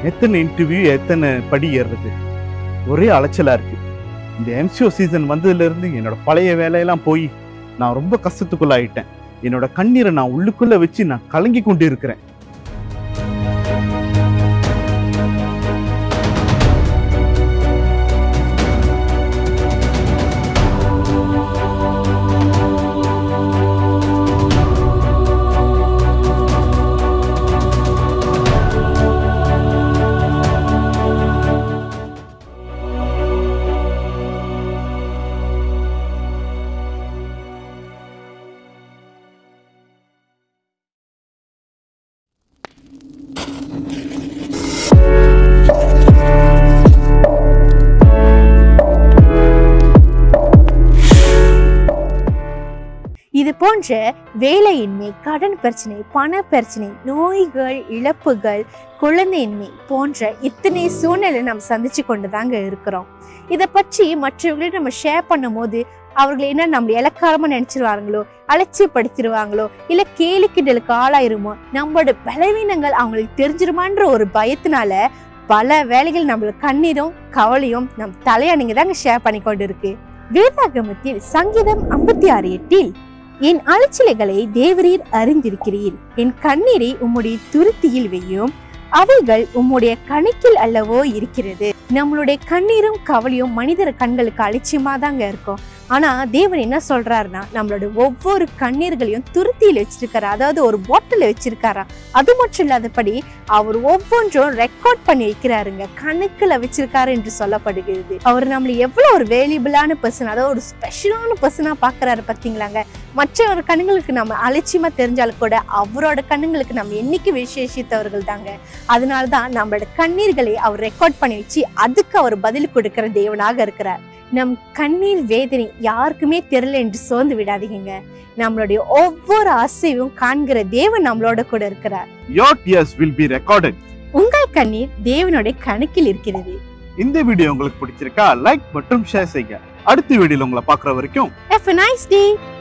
எத்தனை இன்டர்வியூ எத்தனை படி ஏறுறது ஒரே அலைச்சலா இருக்கு இந்த எம்சிஓ சீசன் வந்ததுல இருந்து என்னோட பழைய வேலையெல்லாம் போய் நான் ரொம்ப கஷ்டத்துக்குள்ள ஆயிட்டேன் என்னோட கண்ணீரை நான் உள்ளுக்குள்ள வச்சு நான் கலங்கி கொண்டு இருக்கிறேன் இது போன்ற வேலையின்மை கடன் பிரச்சனை பண பிரச்சனை நோய்கள் இழப்புகள் குழந்தையின்மை போன்ற இத்தனை சூழ்நிலை நம்ம சந்திச்சு கொண்டு தாங்க இருக்கிறோம் இதை பற்றி மற்றவர்களிடம் நம்ம ஷேர் பண்ணும்போது அவர்கள் என்ன நம்ம இலக்காரமா நினைச்சிருவாங்களோ அலட்சியப்படுத்திடுவாங்களோ இல்ல கேலி கிண்டலுக்கு ஆளாயிருமோ நம்மளோட பலவீனங்கள் அவங்களுக்கு தெரிஞ்சிருமான்ற ஒரு பயத்தினால பல வேலைகள் நம்மளுக்கு கண்ணீரும் கவலையும் நம் தலையணிங்க தாங்க ஷேர் பண்ணி கொண்டு இருக்கு வேதாகமத்தில் சங்கீதம் ஐம்பத்தி ஆறு எட்டில் என் அலைச்சலைகளை தேவரீர் அறிந்திருக்கிறீர் என் கண்ணீரை உம்முடைய துருத்தியில் வையும் அவைகள் உம்முடைய கணக்கில் அல்லவோ இருக்கிறது நம்மளுடைய கண்ணீரும் கவலையும் மனிதர் கண்களுக்கு அலட்சியமா தாங்க இருக்கும் ஆனா தேவன் என்ன சொல்றாருன்னா நம்மளோட ஒவ்வொரு கண்ணீர்களையும் துருத்தியில் வச்சிருக்காரு அதாவது ஒரு பாட்டில் வச்சிருக்காரா அது மட்டும் இல்லாதபடி அவர் ஒவ்வொன்றும் ரெக்கார்ட் பண்ணி வைக்கிறாருங்க கணக்குல வச்சிருக்காரு என்று சொல்லப்படுகிறது அவர் நம்மள எவ்வளவு ஒரு வேல்யூபிளான பர்சன் அதாவது ஒரு ஸ்பெஷலான பர்சனா பாக்குறாரு பாத்தீங்களாங்க மற்றவர் கண்ணுங்களுக்கு நம்ம அலட்சியமா தெரிஞ்சாலும் கூட அவரோட கண்ணுங்களுக்கு நம்ம என்னைக்கு விசேஷித்தவர்கள் தாங்க அதனால தான் நம்மளோட கண்ணீர்களை அவர் ரெக்கார்ட் பண்ணி வச்சு அதுக்கு அவர் பதில் கொடுக்கிற தேவனாக இருக்கிறார் நம் கண்ணீர் வேதனை யாருக்குமே தெரியல என்று சோர்ந்து விடாதீங்க நம்மளுடைய ஒவ்வொரு அசைவும் காண்கிற தேவன் நம்மளோட கூட இருக்கிறார் your tears will be recorded உங்கள் கண்ணீர் தேவனுடைய கணக்கில் இருக்கிறது இந்த வீடியோ உங்களுக்கு பிடிச்சிருக்கா லைக் மற்றும் ஷேர் செய்யுங்க அடுத்த வீடியோல உங்களை பார்க்குற வரைக்கும் Have a nice day.